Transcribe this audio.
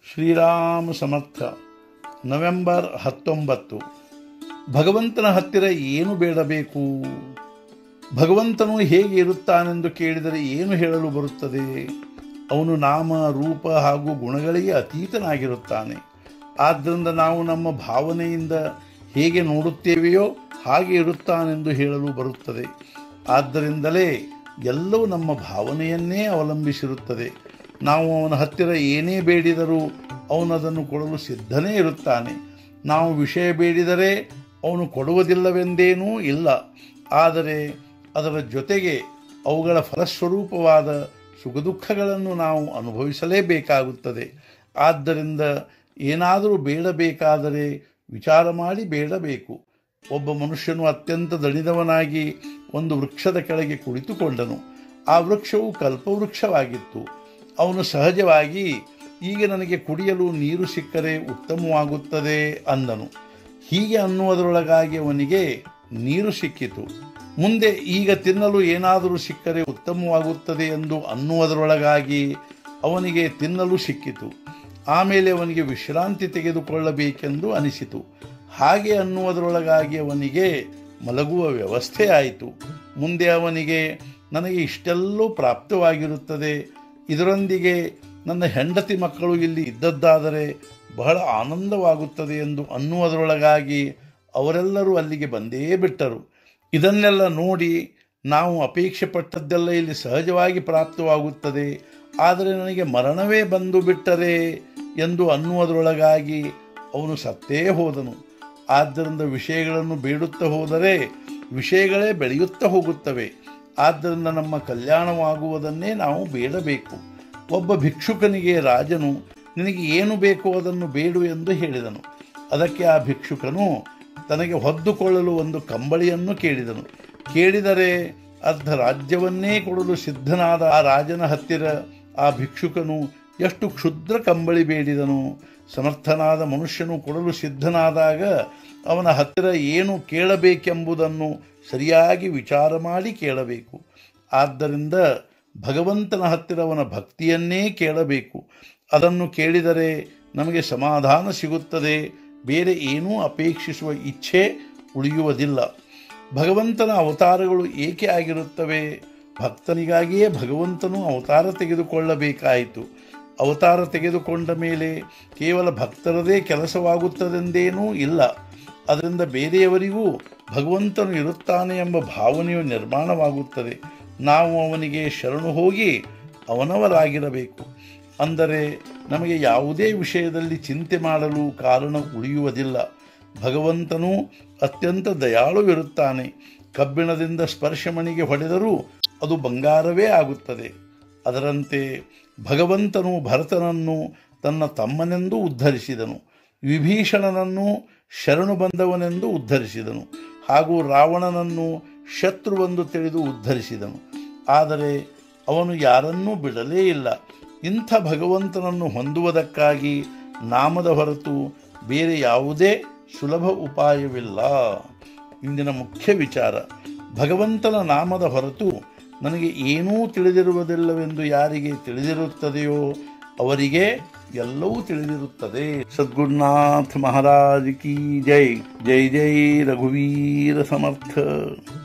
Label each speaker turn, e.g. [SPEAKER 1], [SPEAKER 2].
[SPEAKER 1] ಶ್ರೀರಾಮ ಸಮರ್ಥ November ಹತ್ತೊಂಬತ್ತು ಭಗವಂತನ ಹತ್ತಿರ ಏನು ಬೇಡಬೇಕು ಭಗವಂತನು ಹೇಗೆ ಇರುತ್ತಾನೆಂದು ಕೇಳಿದರೆ ಏನು ಹೇಳಲು ಬರುತ್ತದೆ ಅವನು ನಾಮ ರೂಪ ಹಾಗೂ ಗುಣಗಳಿಗೆ ಅತೀತನಾಗಿರುತ್ತಾನೆ ಆದ್ದರಿಂದ ನಾವು ನಮ್ಮ ಭಾವನೆಯಿಂದ ಹೇಗೆ ನೋಡುತ್ತೇವೆಯೋ ಹಾಗೆ ಇರುತ್ತಾನೆಂದು ಹೇಳಲು ಬರುತ್ತದೆ ಆದ್ದರಿಂದಲೇ ಎಲ್ಲವೂ ನಮ್ಮ ಭಾವನೆಯನ್ನೇ ಅವಲಂಬಿಸಿರುತ್ತದೆ ನಾವು ಅವನ ಹತ್ತಿರ ಏನೇ ಬೇಡಿದರೂ ಅವನು ಅದನ್ನು ಕೊಡಲು ಸಿದ್ಧನೇ ಇರುತ್ತಾನೆ ನಾವು ವಿಷಯ ಬೇಡಿದರೆ ಅವನು ಕೊಡುವುದಿಲ್ಲವೆಂದೇನೂ ಇಲ್ಲ ಆದರೆ ಅದರ ಜೊತೆಗೆ ಅವುಗಳ ಫಲಸ್ವರೂಪವಾದ ಸುಖದುಃಖಗಳನ್ನು ನಾವು ಅನುಭವಿಸಲೇಬೇಕಾಗುತ್ತದೆ ಆದ್ದರಿಂದ ಏನಾದರೂ ಬೇಡಬೇಕಾದರೆ ವಿಚಾರ ಮಾಡಿ ಬೇಡಬೇಕು ಒಬ್ಬ ಮನುಷ್ಯನು ಅತ್ಯಂತ ದಣಿದವನಾಗಿ ಒಂದು ವೃಕ್ಷದ ಕೆಳಗೆ ಕುಳಿತುಕೊಂಡನು ಆ ವೃಕ್ಷವು ಕಲ್ಪವೃಕ್ಷವಾಗಿತ್ತು ಅವನು ಸಹಜವಾಗಿ ಈಗ ನನಗೆ ಕುಡಿಯಲು ನೀರು ಸಿಕ್ಕರೆ ಉತ್ತಮವಾಗುತ್ತದೆ ಅಂದನು ಹೀಗೆ ಅನ್ನುವುದರೊಳಗಾಗಿ ಅವನಿಗೆ ನೀರು ಸಿಕ್ಕಿತು ಮುಂದೆ ಈಗ ತಿನ್ನಲು ಏನಾದರೂ ಸಿಕ್ಕರೆ ಉತ್ತಮವಾಗುತ್ತದೆ ಎಂದು ಅನ್ನುವುದರೊಳಗಾಗಿ ಅವನಿಗೆ ತಿನ್ನಲು ಸಿಕ್ಕಿತು ಆಮೇಲೆ ಅವನಿಗೆ ವಿಶ್ರಾಂತಿ ತೆಗೆದುಕೊಳ್ಳಬೇಕೆಂದು ಅನಿಸಿತು ಹಾಗೆ ಅನ್ನುವುದರೊಳಗಾಗಿ ಅವನಿಗೆ ಮಲಗುವ ವ್ಯವಸ್ಥೆ ಆಯಿತು ಮುಂದೆ ಅವನಿಗೆ ನನಗೆ ಇಷ್ಟೆಲ್ಲೂ ಪ್ರಾಪ್ತವಾಗಿರುತ್ತದೆ ಇದರೊಂದಿಗೆ ನನ್ನ ಹೆಂಡತಿ ಮಕ್ಕಳು ಇಲ್ಲಿ ಇದ್ದದ್ದಾದರೆ ಬಹಳ ಆನಂದವಾಗುತ್ತದೆ ಎಂದು ಅನ್ನುವುದರೊಳಗಾಗಿ ಅವರೆಲ್ಲರೂ ಅಲ್ಲಿಗೆ ಬಂದೇ ಬಿಟ್ಟರು ಇದನ್ನೆಲ್ಲ ನೋಡಿ ನಾವು ಅಪೇಕ್ಷೆ ಪಟ್ಟದ್ದೆಲ್ಲ ಇಲ್ಲಿ ಸಹಜವಾಗಿ ಪ್ರಾಪ್ತವಾಗುತ್ತದೆ ಆದರೆ ನನಗೆ ಮರಣವೇ ಬಂದು ಬಿಟ್ಟರೆ ಎಂದು ಅನ್ನುವುದರೊಳಗಾಗಿ ಅವನು ಸತ್ತೇ ಹೋದನು ಆದ್ದರಿಂದ ವಿಷಯಗಳನ್ನು ಬೇಡುತ್ತಾ ಹೋದರೆ ವಿಷಯಗಳೇ ಬೆಳೆಯುತ್ತಾ ಹೋಗುತ್ತವೆ ಆದ್ದರಿಂದ ನಮ್ಮ ಕಲ್ಯಾಣವಾಗುವುದನ್ನೇ ನಾವು ಬೇಡಬೇಕು ಒಬ್ಬ ಭಿಕ್ಷುಕನಿಗೆ ರಾಜನು ನಿನಗೆ ಏನು ಬೇಕೋ ಅದನ್ನು ಬೇಡು ಎಂದು ಹೇಳಿದನು ಅದಕ್ಕೆ ಆ ಭಿಕ್ಷುಕನು ತನಗೆ ಹೊದ್ದುಕೊಳ್ಳಲು ಒಂದು ಕಂಬಳಿಯನ್ನು ಕೇಳಿದನು ಕೇಳಿದರೆ ಅರ್ಧ ರಾಜ್ಯವನ್ನೇ ಕೊಡಲು ಸಿದ್ಧನಾದ ಆ ರಾಜನ ಹತ್ತಿರ ಆ ಭಿಕ್ಷುಕನು ಎಷ್ಟು ಕ್ಷುದ್ರ ಕಂಬಳಿ ಬೇಡಿದನು ಸಮರ್ಥನಾದ ಮನುಷ್ಯನು ಕೊಡಲು ಸಿದ್ಧನಾದಾಗ ಅವನ ಹತ್ತಿರ ಏನು ಕೇಳಬೇಕೆಂಬುದನ್ನು ಸರಿಯಾಗಿ ವಿಚಾರ ಮಾಡಿ ಕೇಳಬೇಕು ಆದ್ದರಿಂದ ಭಗವಂತನ ಹತ್ತಿರ ಅವನ ಭಕ್ತಿಯನ್ನೇ ಕೇಳಬೇಕು ಅದನ್ನು ಕೇಳಿದರೆ ನಮಗೆ ಸಮಾಧಾನ ಸಿಗುತ್ತದೆ ಬೇರೆ ಏನೂ ಅಪೇಕ್ಷಿಸುವ ಇಚ್ಛೆ ಉಳಿಯುವುದಿಲ್ಲ ಭಗವಂತನ ಅವತಾರಗಳು ಏಕೆ ಆಗಿರುತ್ತವೆ ಭಕ್ತನಿಗಾಗಿಯೇ ಭಗವಂತನು ಅವತಾರ ತೆಗೆದುಕೊಳ್ಳಬೇಕಾಯಿತು ಅವತಾರ ತೆಗೆದುಕೊಂಡ ಮೇಲೆ ಕೇವಲ ಭಕ್ತರದೇ ಕೆಲಸವಾಗುತ್ತದೆಂದೇನೂ ಇಲ್ಲ ಅದರಿಂದ ಬೇರೆಯವರಿಗೂ ಭಗವಂತನು ಇರುತ್ತಾನೆ ಎಂಬ ಭಾವನೆಯು ನಿರ್ಮಾಣವಾಗುತ್ತದೆ ನಾವು ಅವನಿಗೆ ಶರಣು ಹೋಗಿ ಅವನವರಾಗಿರಬೇಕು ಅಂದರೆ ನಮಗೆ ಯಾವುದೇ ವಿಷಯದಲ್ಲಿ ಚಿಂತೆ ಮಾಡಲು ಕಾರಣ ಉಳಿಯುವುದಿಲ್ಲ ಭಗವಂತನು ಅತ್ಯಂತ ದಯಾಳುವಿರುತ್ತಾನೆ ಕಬ್ಬಿಣದಿಂದ ಸ್ಪರ್ಶಮಣಿಗೆ ಹೊಡೆದರೂ ಅದು ಬಂಗಾರವೇ ಆಗುತ್ತದೆ ಅದರಂತೆ ಭಗವಂತನು ಭರತನನ್ನು ತನ್ನ ತಮ್ಮನೆಂದು ಉದ್ಧರಿಸಿದನು ವಿಭೀಷಣನನ್ನು ಶರಣು ಬಂದವನೆಂದು ಉದ್ಧರಿಸಿದನು ಹಾಗೂ ರಾವಣನನ್ನು ಶತ್ರುವೆಂದು ತಿಳಿದು ಉದ್ಧರಿಸಿದನು ಆದರೆ ಅವನು ಯಾರನ್ನೂ ಬಿಡಲೇ ಇಲ್ಲ ಇಂಥ ಭಗವಂತನನ್ನು ಹೊಂದುವುದಕ್ಕಾಗಿ ನಾಮದ ಹೊರತು ಬೇರೆ ಯಾವುದೇ ಸುಲಭ ಉಪಾಯವಿಲ್ಲ ಇಂದಿನ ಮುಖ್ಯ ವಿಚಾರ ಭಗವಂತನ ನಾಮದ ಹೊರತು ನನಗೆ ಏನೂ ತಿಳಿದಿರುವುದಿಲ್ಲವೆಂದು ಯಾರಿಗೆ ತಿಳಿದಿರುತ್ತದೆಯೋ ಅವರಿಗೆ ಎಲ್ಲವೂ ತಿಳಿದಿರುತ್ತದೆ ಸದ್ಗುರುನಾಥ ಮಹಾರಾಜ್ ಕಿ ಜೈ ಜೈ ಜೈ ರಘುವೀರ ಸಮರ್ಥ